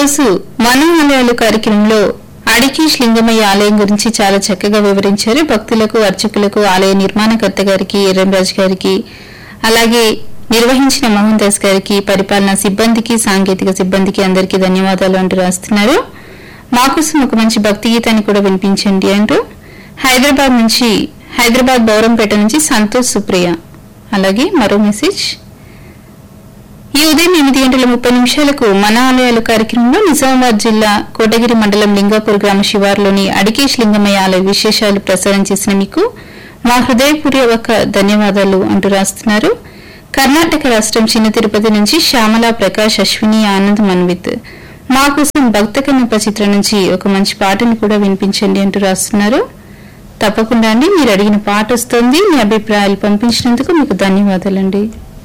ఈరోజు మన ఆలయాలు కార్యక్రమంలో అడికీష్ లింగమయ్య ఆలయం గురించి చాలా చక్కగా వివరించారు భక్తులకు అర్చకులకు ఆలయ నిర్మాణకర్త గారికి ఎర్రంరాజు గారికి అలాగే నిర్వహించిన మోహన్ దాస్ గారికి పరిపాలనా సిబ్బందికి సాంకేతిక సిబ్బందికి అందరికీ ధన్యవాదాలు అంటూ రాస్తున్నారు మా కోసం ఒక మంచి భక్తి గీతాన్ని కూడా వినిపించండి అంటూ హైదరాబాద్ నుంచి హైదరాబాద్ బౌరంపేట నుంచి సంతోష్ సుప్రియ అలాగే మరో మెసేజ్ ఈ ఉదయం ఎనిమిది గంటల ముప్పై నిమిషాలకు మన ఆలయాలు కార్యక్రమంలో నిజామాబాద్ జిల్లా కోటగిరి మండలం లింగాపూర్ గ్రామ శివారులోని అడికేష్ లింగమయ్య ఆలయ విశేషాలు ప్రసారం చేసిన మీకు మా హృదయపూర్వక ధన్యవాదాలు అంటూ రాస్తున్నారు కర్ణాటక రాష్ట్రం చిన్న తిరుపతి నుంచి శ్యామల ప్రకాష్ అశ్విని ఆనంద్ మన్విత్ మా కోసం భక్త కన్నప్ప చిత్రం నుంచి ఒక మంచి పాటను కూడా వినిపించండి అంటూ రాస్తున్నారు తప్పకుండా అండి మీరు అడిగిన పాట వస్తుంది మీ అభిప్రాయాలు పంపించినందుకు మీకు ధన్యవాదాలండి